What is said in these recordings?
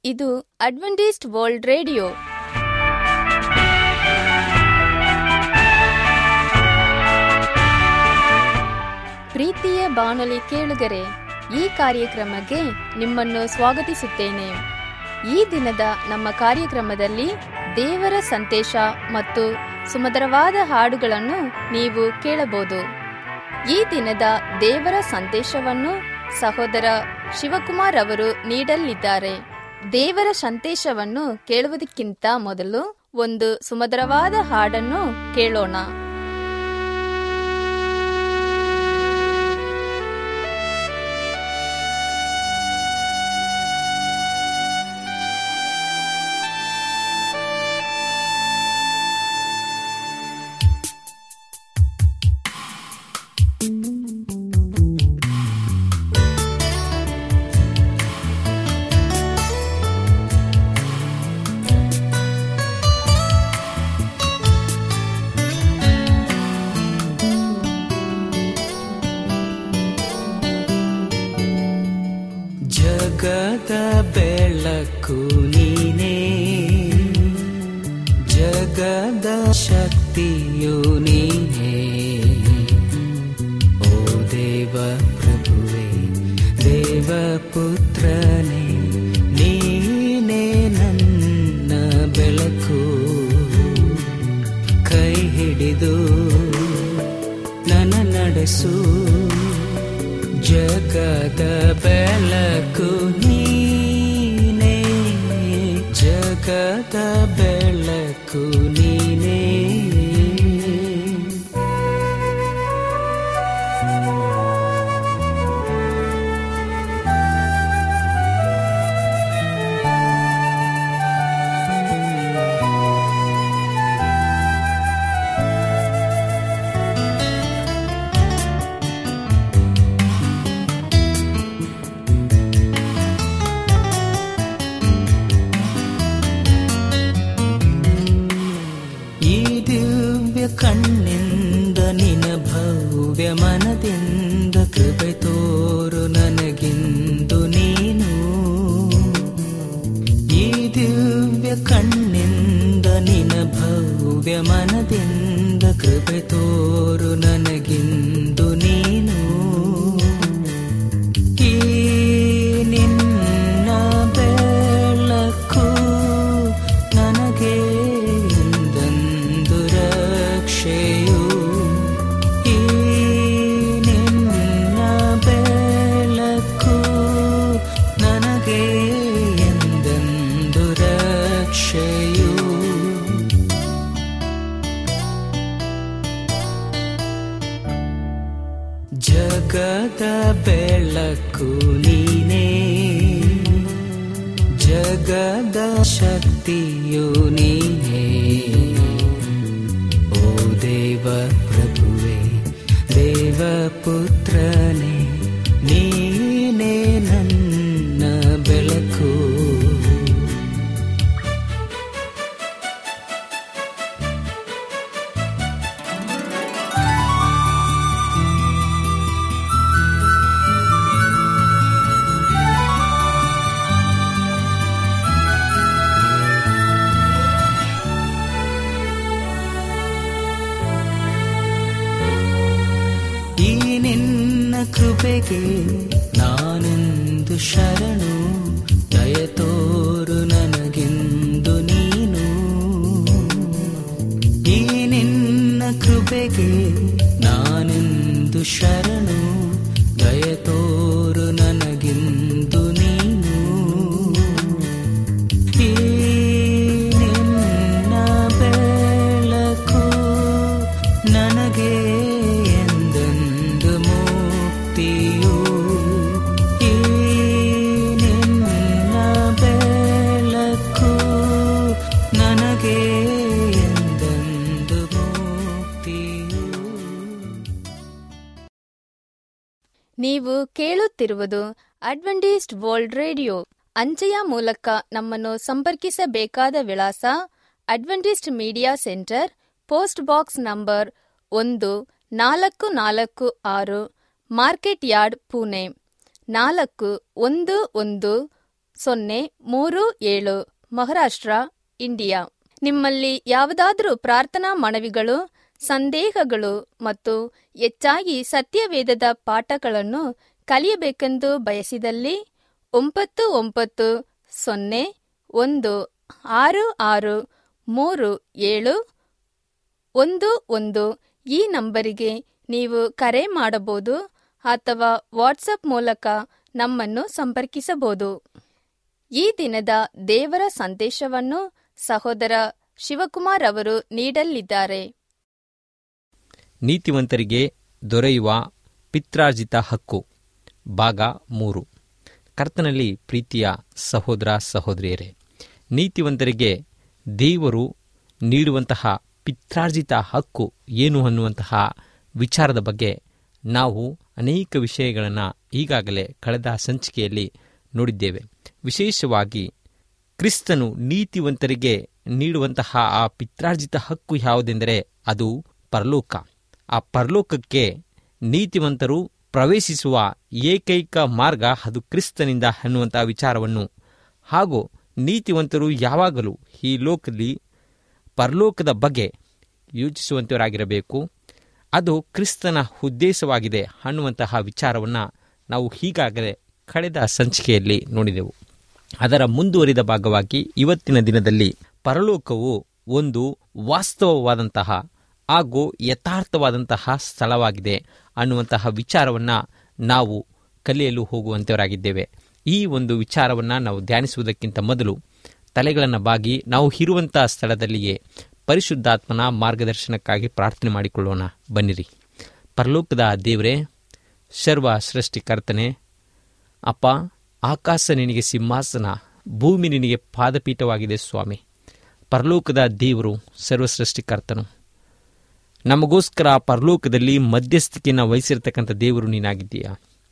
ಇದು Adventist world radio ಪ್ರೀತಿಯ ಬಾನುಲಿ ಕೇಳುಗರೆ ಈ ಕಾರ್ಯಕ್ರಮಕ್ಕೆ ನಿಮ್ಮನ್ನು ಸ್ವಾಗತಿಸುತ್ತೇನೆ ಈ ದಿನದ ನಮ್ಮ ಕಾರ್ಯಕ್ರಮದಲ್ಲಿ ದೇವರ ಸಂದೇಶ ಮತ್ತು ಸುಮಧುರವಾದ ಹಾಡುಗಳನ್ನು ನೀವು ಕೇಳಬಹುದು ಈ ದಿನದ ದೇವರ ಸಂದೇಶವನ್ನು ಸಹೋದರ ಶಿವಕುಮಾರ್ ಅವರು ನೀಡಲಿದ್ದಾರೆ ದೇವರ ಸಂದೇಶವನ್ನು ಕೇಳುವುದಕ್ಕಿಂತ ಮೊದಲು ಒಂದು ಸುಮಧುರವಾದ ಹಾಡನ್ನು ಕೇಳೋಣ ಜಗದ ಬೆಳಕು ನೀನೇ ಜಗದ ಶಕ್ತಿಯು ನೀನೇ ಓ ದೇವ ಪ್ರಭುವೆ ದೇವ ಪುತ್ರನೇ ನೀನೇ ನನ್ನ ಬೆಳಕು ಕೈ ಹಿಡಿದು ನನ್ನ ನಡೆಸು ಜಗದ ಬೆಳಕು ನೀನೇ ಜಗದ ಬೆಳಕು ನೀನೇ ಈ ದಿವ್ಯ ಕಣ್ಣಿಂದ ನಿನ ಭವ್ಯ ಮನದಿಂದ ಕೃಪೆ ತೋರು ನನಗಿಂದು ನೀನು ಈ ದಿವ್ಯ ಕಣ್ಣಿಂದ ನಿನ ಭವ್ಯ ಮನದಿಂದ ಕೃಪೆ ತೋರು ನನಗಿಂದು ನೀನು ಈ ನಿನ್ನ ಬೆಳಕು ನನಗೆ ಎಂದೆಂದು ರಕ್ಷೆಯು ಈ ನಿನ್ನ ಬೆಳಕು ನನಗೆ ಎಂದೆಂದು ರಕ್ಷೆಯು ಜಗದ ಬೆಳಕು ನೀನೇ ಜಗದ ಶಕ್ತಿಯು ನೀನೇ ಓ ದೇವ ಪ್ರಭುವೆ ದೇವ ಪುತ್ರನೇ ನೀನೇ ನನ್ನ ಬೆಳಕು ಈ ನಿನ್ನ ಕೃಪೆಗೆ ನಾನೆಂದು ಶರಣು ದಯ ತೋರು ನನಗೆಂದು ನೀನು ಈ ನಿನ್ನ ಕೃಪೆಗೆ ನಾನೆಂದು ಶರಣು ದಯ ತೋರು ನನಗೆಂದು ನೀನು ಈ ನಿನ್ನ ಬೆಳಕು ನನಗೆ ಎಂದೆಂದು ಮುಕ್ತಿಯು ಈ ನಿನ್ನ ಬೆಳಕು ನನಗೆ ಎಂದೆಂದು ಮುಕ್ತಿಯು ನೀವು ಕೇಳುತ್ತಿರುವುದು ಅಡ್ವೆಂಟಿಸ್ಟ್ ವರ್ಲ್ಡ್ ರೇಡಿಯೋ ಅಂಚೆಯ ಮೂಲಕ ನಮ್ಮನ್ನು ಸಂಪರ್ಕಿಸಬೇಕಾದ ವಿಳಾಸ Adventist media centre post box number ಒಂದು ನಾಲ್ಕು ನಾಲ್ಕು ಆರು ಮಾರ್ಕೆಟ್ ಯಾರ್ಡ್ ಪುಣೆ ನಾಲ್ಕು ಒಂದು ಒಂದು ಸೊನ್ನೆ ಮೂರು ಏಳು ಮಹಾರಾಷ್ಟ್ರ ಇಂಡಿಯಾ ನಿಮ್ಮಲ್ಲಿ ಯಾವುದಾದರೂ ಪ್ರಾರ್ಥನಾ ಮನವಿಗಳು ಸಂದೇಹಗಳು ಮತ್ತು ಹೆಚ್ಚಾಗಿ ಸತ್ಯವೇದದ ಪಾಠಗಳನ್ನು ಕಲಿಯಬೇಕೆಂದು ಬಯಸಿದಲ್ಲಿ ಒಂಬತ್ತು ಒಂಬತ್ತು ಸೊನ್ನೆ ಒಂದು ಆರು ಆರು ಮೂರು ಏಳು ಒಂದು ಒಂದು ಈ ನಂಬರಿಗೆ ನೀವು ಕರೆ ಮಾಡಬಹುದು ಅಥವಾ ವಾಟ್ಸಪ್ ಮೂಲಕ ನಮ್ಮನ್ನು ಸಂಪರ್ಕಿಸಬಹುದು ಈ ದಿನದ ದೇವರ ಸಂದೇಶವನ್ನು ಸಹೋದರ ಶಿವಕುಮಾರ್ ಅವರು ನೀಡಲಿದ್ದಾರೆ ನೀತಿವಂತರಿಗೆ ದೊರೆಯುವ ಪಿತ್ರಾರ್ಜಿತ ಹಕ್ಕು ಭಾಗ ಮೂರು ಕರ್ತನಲ್ಲಿ ಪ್ರೀತಿಯ ಸಹೋದರ ಸಹೋದರಿಯರೇ ನೀತಿವಂತರಿಗೆ ದೇವರು ನೀಡುವಂತಹ ಪಿತ್ರಾರ್ಜಿತ ಹಕ್ಕು ಏನು ಅನ್ನುವಂತಹ ವಿಚಾರದ ಬಗ್ಗೆ ನಾವು ಅನೇಕ ವಿಷಯಗಳನ್ನು ಈಗಾಗಲೇ ಕಳೆದ ಸಂಚಿಕೆಯಲ್ಲಿ ನೋಡಿದ್ದೇವೆ ವಿಶೇಷವಾಗಿ ಕ್ರಿಸ್ತನು ನೀತಿವಂತರಿಗೆ ನೀಡುವಂತಹ ಆ ಪಿತ್ರಾರ್ಜಿತ ಹಕ್ಕು ಯಾವುದೆಂದರೆ ಅದು ಪರಲೋಕ ಆ ಪರಲೋಕಕ್ಕೆ ನೀತಿವಂತರು ಪ್ರವೇಶಿಸುವ ಏಕೈಕ ಮಾರ್ಗ ಅದು ಕ್ರಿಸ್ತನಿಂದ ಅನ್ನುವಂತಹ ವಿಚಾರವನ್ನು ಹಾಗೂ ನೀತಿವಂತರು ಯಾವಾಗಲೂ ಈ ಲೋಕದಲ್ಲಿ ಪರಲೋಕದ ಬಗ್ಗೆ ಯೋಚಿಸುವಂತವರಾಗಿರಬೇಕು ಅದು ಕ್ರಿಸ್ತನ ಉದ್ದೇಶವಾಗಿದೆ ಅನ್ನುವಂತಹ ವಿಚಾರವನ್ನು ನಾವು ಈಗಾಗಲೇ ಕಳೆದ ಸಂಚಿಕೆಯಲ್ಲಿ ನೋಡಿದೆವು ಅದರ ಮುಂದುವರಿದ ಭಾಗವಾಗಿ ಇವತ್ತಿನ ದಿನದಲ್ಲಿ ಪರಲೋಕವು ಒಂದು ವಾಸ್ತವವಾದಂತಹ ಹಾಗೂ ಯಥಾರ್ಥವಾದಂತಹ ಸ್ಥಳವಾಗಿದೆ ಅನ್ನುವಂತಹ ವಿಚಾರವನ್ನು ನಾವು ಕಲಿಯಲು ಹೋಗುವಂತವರಾಗಿದ್ದೇವೆ ಈ ಒಂದು ವಿಚಾರವನ್ನು ನಾವು ಧ್ಯಾನಿಸುವುದಕ್ಕಿಂತ ಮೊದಲು ತಲೆಗಳನ್ನು ಬಾಗಿ ನಾವು ಇರುವಂತಹ ಸ್ಥಳದಲ್ಲಿಯೇ ಪರಿಶುದ್ಧಾತ್ಮನ ಮಾರ್ಗದರ್ಶನಕ್ಕಾಗಿ ಪ್ರಾರ್ಥನೆ ಮಾಡಿಕೊಳ್ಳೋಣ ಬನ್ನಿರಿ ಪರಲೋಕದ ದೇವರೇ ಸರ್ವ ಸೃಷ್ಟಿಕರ್ತನೆ ಅಪ್ಪ ಆಕಾಶ ನಿನಗೆ ಸಿಂಹಾಸನ ಭೂಮಿ ನಿನಗೆ ಪಾದಪೀಠವಾಗಿದೆ ಸ್ವಾಮಿ ಪರಲೋಕದ ದೇವರು ಸರ್ವ ಸೃಷ್ಟಿಕರ್ತನು ನಮಗೋಸ್ಕರ ಪರಲೋಕದಲ್ಲಿ ಮಧ್ಯಸ್ಥಿಕೆಯನ್ನು ವಹಿಸಿರ್ತಕ್ಕಂಥ ದೇವರು ನೀನಾಗಿದ್ದೀಯಾ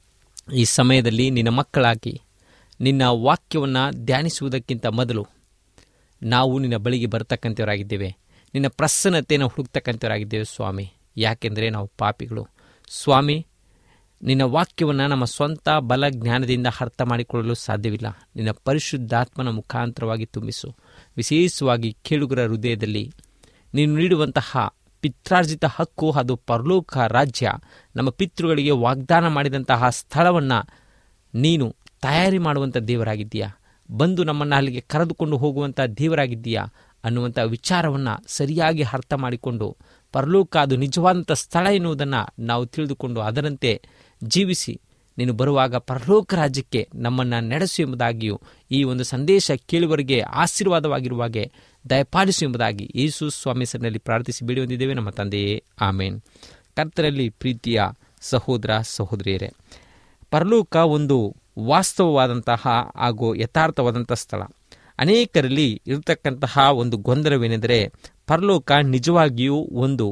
ಈ ಸಮಯದಲ್ಲಿ ನಿನ್ನ ಮಕ್ಕಳಾಗಿ ನಿನ್ನ ವಾಕ್ಯವನ್ನು ಧ್ಯಾನಿಸುವುದಕ್ಕಿಂತ ಮೊದಲು ನಾವು ನಿನ್ನ ಬಳಿಗೆ ಬರ್ತಕ್ಕಂಥವರಾಗಿದ್ದೇವೆ ನಿನ್ನ ಪ್ರಸನ್ನತೆಯನ್ನು ಹುಡುಕ್ತಕ್ಕಂಥವರಾಗಿದ್ದೇವೆ ಸ್ವಾಮಿ ಯಾಕೆಂದರೆ ನಾವು ಪಾಪಿಗಳು ಸ್ವಾಮಿ ನಿನ್ನ ವಾಕ್ಯವನ್ನು ನಮ್ಮ ಸ್ವಂತ ಬಲ ಜ್ಞಾನದಿಂದ ಅರ್ಥ ಮಾಡಿಕೊಳ್ಳಲು ಸಾಧ್ಯವಿಲ್ಲ ನಿನ್ನ ಪರಿಶುದ್ಧಾತ್ಮನ ಮುಖಾಂತರವಾಗಿ ತುಂಬಿಸು ವಿಶೇಷವಾಗಿ ಕೇಳುಗರ ಹೃದಯದಲ್ಲಿ ನೀನು ನೀಡುವಂತಹ ಪಿತ್ರಾರ್ಜಿತ ಹಕ್ಕು ಅದು ಪರಲೋಕ ರಾಜ್ಯ ನಮ್ಮ ಪಿತೃಗಳಿಗೆ ವಾಗ್ದಾನ ಮಾಡಿದಂತಹ ಸ್ಥಳವನ್ನು ನೀನು ತಯಾರಿ ಮಾಡುವಂಥ ದೇವರಾಗಿದ್ದೀಯಾ ಬಂದು ನಮ್ಮನ್ನು ಅಲ್ಲಿಗೆ ಕರೆದುಕೊಂಡು ಹೋಗುವಂಥ ದೇವರಾಗಿದ್ದೀಯಾ ಅನ್ನುವಂಥ ವಿಚಾರವನ್ನು ಸರಿಯಾಗಿ ಅರ್ಥ ಮಾಡಿಕೊಂಡು ಪರಲೋಕ ಅದು ನಿಜವಾದಂಥ ಸ್ಥಳ ಎನ್ನುವುದನ್ನು ನಾವು ತಿಳಿದುಕೊಂಡು ಅದರಂತೆ ಜೀವಿಸಿ ನೀನು ಬರುವಾಗ ಪರಲೋಕ ರಾಜ್ಯಕ್ಕೆ ನಮ್ಮನ್ನು ನಡೆಸು ಎಂಬುದಾಗಿಯೂ ಈ ಒಂದು ಸಂದೇಶ ಕೇಳುವವರಿಗೆ ಆಶೀರ್ವಾದವಾಗಿರುವಾಗೆ ದಯಪಾಲಿಸು ಎಂಬುದಾಗಿ ಯೇಸು ಸ್ವಾಮಿ ಹೆಸರಿನಲ್ಲಿ ಪ್ರಾರ್ಥಿಸಿ ಬೇಡಿ ಹೊಂದಿದ್ದೇವೆ ನಮ್ಮ ತಂದೆಯೇ ಆಮೇನ್ ಕರ್ತರಲ್ಲಿ ಪ್ರೀತಿಯ ಸಹೋದರ ಸಹೋದರಿಯರೇ ಪರಲೋಕ ಒಂದು ವಾಸ್ತವವಾದಂತಹ ಹಾಗೂ ಯಥಾರ್ಥವಾದಂಥ ಸ್ಥಳ ಅನೇಕರಲ್ಲಿ ಇರತಕ್ಕಂತಹ ಒಂದು ಗೊಂದಲವೇನೆಂದರೆ ಪರಲೋಕ ನಿಜವಾಗಿಯೂ ಒಂದು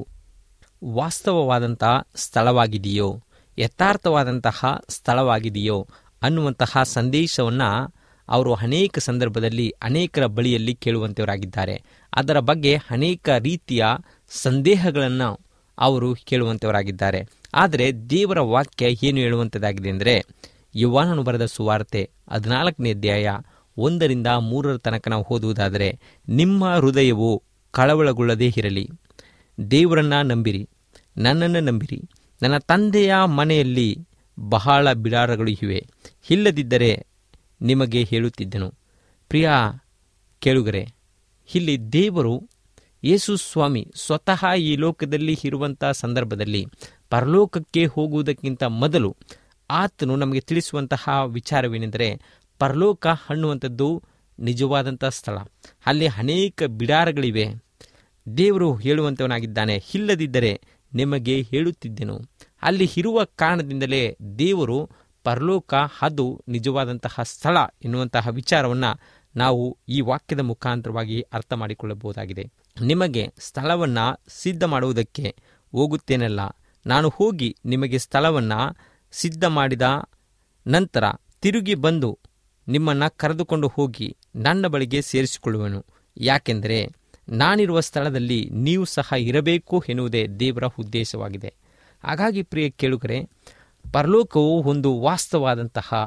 ವಾಸ್ತವವಾದಂತಹ ಸ್ಥಳವಾಗಿದೆಯೋ ಯಥಾರ್ಥವಾದಂತಹ ಸ್ಥಳವಾಗಿದೆಯೋ ಅನ್ನುವಂತಹ ಸಂದೇಶವನ್ನು ಅವರು ಅನೇಕ ಸಂದರ್ಭದಲ್ಲಿ ಅನೇಕರ ಬಳಿಯಲ್ಲಿ ಕೇಳುವಂಥವರಾಗಿದ್ದಾರೆ ಅದರ ಬಗ್ಗೆ ಅನೇಕ ರೀತಿಯ ಸಂದೇಹಗಳನ್ನು ಅವರು ಕೇಳುವಂಥವರಾಗಿದ್ದಾರೆ ಆದರೆ ದೇವರ ವಾಕ್ಯ ಏನು ಹೇಳುವಂಥದ್ದಾಗಿದೆ ಅಂದರೆ ಯುವಾನನು ಬರೆದ ಸುವಾರ್ತೆ ಹದಿನಾಲ್ಕನೇ ಅಧ್ಯಾಯ ಒಂದರಿಂದ ಮೂರರ ತನಕ ನಾವು ಓದುವುದಾದರೆ ನಿಮ್ಮ ಹೃದಯವು ಕಳವಳಗೊಳ್ಳದೇ ಇರಲಿ ದೇವರನ್ನ ನಂಬಿರಿ ನನ್ನನ್ನು ನಂಬಿರಿ ನನ್ನ ತಂದೆಯ ಮನೆಯಲ್ಲಿ ಬಹಳ ಬಿಡಾರಗಳು ಇವೆ ಇಲ್ಲದಿದ್ದರೆ ನಿಮಗೆ ಹೇಳುತ್ತಿದ್ದೆನು ಪ್ರಿಯ ಕೇಳುಗರೆ ಇಲ್ಲಿ ದೇವರು ಯೇಸು ಸ್ವಾಮಿ ಸ್ವತಃ ಈ ಲೋಕದಲ್ಲಿ ಇರುವಂಥ ಸಂದರ್ಭದಲ್ಲಿ ಪರಲೋಕಕ್ಕೆ ಹೋಗುವುದಕ್ಕಿಂತ ಮೊದಲು ಆತನು ನಮಗೆ ತಿಳಿಸುವಂತಹ ವಿಚಾರವೇನೆಂದರೆ ಪರಲೋಕ ಅನ್ನುವಂಥದ್ದು ನಿಜವಾದಂಥ ಸ್ಥಳ ಅಲ್ಲಿ ಅನೇಕ ಬಿಡಾರಗಳಿವೆ ದೇವರು ಹೇಳುವಂಥವನಾಗಿದ್ದಾನೆ ಇಲ್ಲದಿದ್ದರೆ ನಿಮಗೆ ಹೇಳುತ್ತಿದ್ದೆನು ಅಲ್ಲಿ ಇರುವ ಕಾರಣದಿಂದಲೇ ದೇವರು ಪರಲೋಕ ಅದು ನಿಜವಾದಂತಹ ಸ್ಥಳ ಎನ್ನುವಂತಹ ವಿಚಾರವನ್ನು ನಾವು ಈ ವಾಕ್ಯದ ಮುಖಾಂತರವಾಗಿ ಅರ್ಥ ಮಾಡಿಕೊಳ್ಳಬಹುದಾಗಿದೆ ನಿಮಗೆ ಸ್ಥಳವನ್ನು ಸಿದ್ಧ ಮಾಡುವುದಕ್ಕೆ ಹೋಗುತ್ತೇನಲ್ಲ ನಾನು ಹೋಗಿ ನಿಮಗೆ ಸ್ಥಳವನ್ನು ಸಿದ್ಧ ಮಾಡಿದ ನಂತರ ತಿರುಗಿ ಬಂದು ನಿಮ್ಮನ್ನು ಕರೆದುಕೊಂಡು ಹೋಗಿ ನನ್ನ ಬಳಿಗೆ ಸೇರಿಸಿಕೊಳ್ಳುವನು ಯಾಕೆಂದರೆ ನಾನಿರುವ ಸ್ಥಳದಲ್ಲಿ ನೀವು ಸಹ ಇರಬೇಕು ಎನ್ನುವುದೇ ದೇವರ ಉದ್ದೇಶವಾಗಿದೆ ಹಾಗಾಗಿ ಪ್ರಿಯ ಕೇಳುಗರೆ ಪರಲೋಕವು ಒಂದು ವಾಸ್ತವಾದಂತಹ